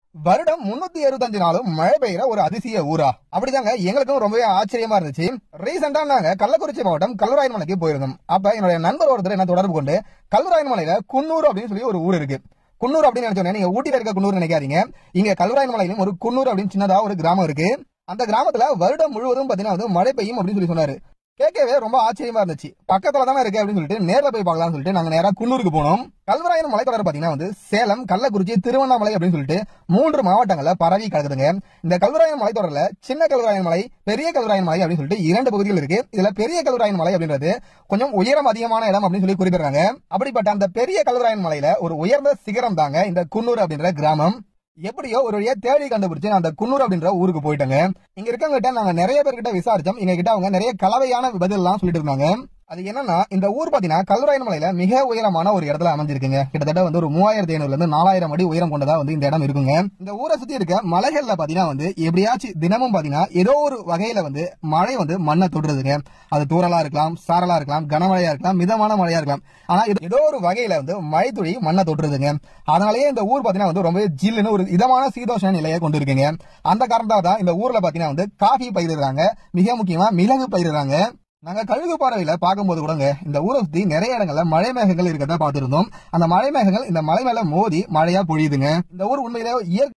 வருடம் முன்னூத்தி அறுபத்தஞ்சு நாளும் மழை பெய்யற ஒரு அதிசய ஊரா அப்படிதாங்க எங்களுக்கும் ரொம்பவே ஆச்சரியமா இருந்துச்சு ரீசெண்டா நாங்க கள்ளக்குறிச்சி மாவட்டம் கல்வராயன் மலைக்கு போயிருந்தோம் அப்ப என்னுடைய நண்பர் ஒருத்தர் என்ன தொடர்பு கொண்டு கல்வராயன் மலையில குன்னூர் அப்படின்னு சொல்லி ஒரு ஊர் இருக்கு குன்னூர் அப்படின்னு நினைச்சோன்னே நீங்க ஊட்டியில இருக்க குன்னூர் நினைக்காதீங்க இங்க கல்வராயன் மலையிலும் ஒரு குன்னூர் அப்படின்னு சின்னதா ஒரு கிராமம் இருக்கு அந்த கிராமத்துல வருடம் முழுவதும் பாத்தீங்கன்னா வந்து மழை பெய்யும் அப்படின்னு சொல்லி சொன்னாரு கேட்கவே ரொம்ப ஆச்சரியமா இருந்துச்சு பக்கத்துல தானே இருக்கு அப்படின்னு சொல்லிட்டு நேர்ல போய் பார்க்கலாம்னு சொல்லிட்டு நாங்க நேரா குன்னூருக்கு போனோம் கல்வராயன் மலைத்தொடர் பாத்தீங்கன்னா வந்து சேலம் கள்ளக்குறிச்சி திருவண்ணாமலை அப்படின்னு சொல்லிட்டு மூன்று மாவட்டங்கள்ல பரவி கிடக்குதுங்க இந்த கல்வராயன் மலைத்தொடர்ல சின்ன கல்வராயன் மலை பெரிய கல்வராயன் மலை அப்படின்னு சொல்லிட்டு இரண்டு பகுதிகள் இருக்கு இதுல பெரிய கல்வராயன் மலை அப்படின்றது கொஞ்சம் உயரம் அதிகமான இடம் அப்படின்னு சொல்லி குறிப்பிடுறாங்க அப்படிப்பட்ட அந்த பெரிய கல்வராயன் மலையில ஒரு உயர்ந்த சிகரம் தாங்க இந்த குன்னூர் அப்படின்ற கிராமம் எப்படியோ ஒரு வழியா தேடி கண்டுபிடிச்சு நான் அந்த குன்னூர் அப்படின்ற ஊருக்கு போயிட்டேங்க இங்க இருக்கவங்க நாங்க நிறைய பேர்கிட்ட விசாரிச்சோம் எங்க கிட்ட அவங்க நிறைய கலவையான பதில் எல்லாம் சொல்லிட்டு இருந்தாங்க அது என்னன்னா இந்த ஊர் பாத்தீங்கன்னா கல்வராயன் மலையில மிக உயரமான ஒரு இடத்துல அமைஞ்சிருக்குங்க கிட்டத்தட்ட வந்து ஒரு மூவாயிரத்தி ஐநூறுல இருந்து நாலாயிரம் அடி உயரம் கொண்டதா வந்து இந்த இடம் இருக்குங்க இந்த ஊரை சுத்தி இருக்க மலைகள்ல பாத்தீங்கன்னா வந்து எப்படியாச்சும் தினமும் பாத்தீங்கன்னா ஏதோ ஒரு வகையில வந்து மழை வந்து மண்ணை தொடுறதுங்க அது தூரலா இருக்கலாம் சாரலா இருக்கலாம் கனமழையா இருக்கலாம் மிதமான மழையா இருக்கலாம் ஆனா இது ஏதோ ஒரு வகையில வந்து மழை துளி மண்ணை தொட்டுறதுங்க அதனாலேயே இந்த ஊர் பாத்தீங்கன்னா வந்து ரொம்ப ஜில்லுன்னு ஒரு இதமான சீதோஷ நிலையை கொண்டு இருக்குங்க அந்த காரணத்தால தான் இந்த ஊர்ல பாத்தீங்கன்னா வந்து காஃபி பயிரிடுறாங்க மிக முக்கியமா மிளகு பயிரிடுறாங்க நாங்க கழுகு பார்வையில பார்க்கும்போது கூடங்க இந்த ஊரை சுத்தி நிறைய இடங்கள்ல மழை மேகங்கள் இருக்கிறதா பார்த்திருந்தோம் அந்த மழை மேகங்கள் இந்த மலை மேல மோதி மழையா பொழியுதுங்க இந்த ஊர் உண்மையிலே இயற்கை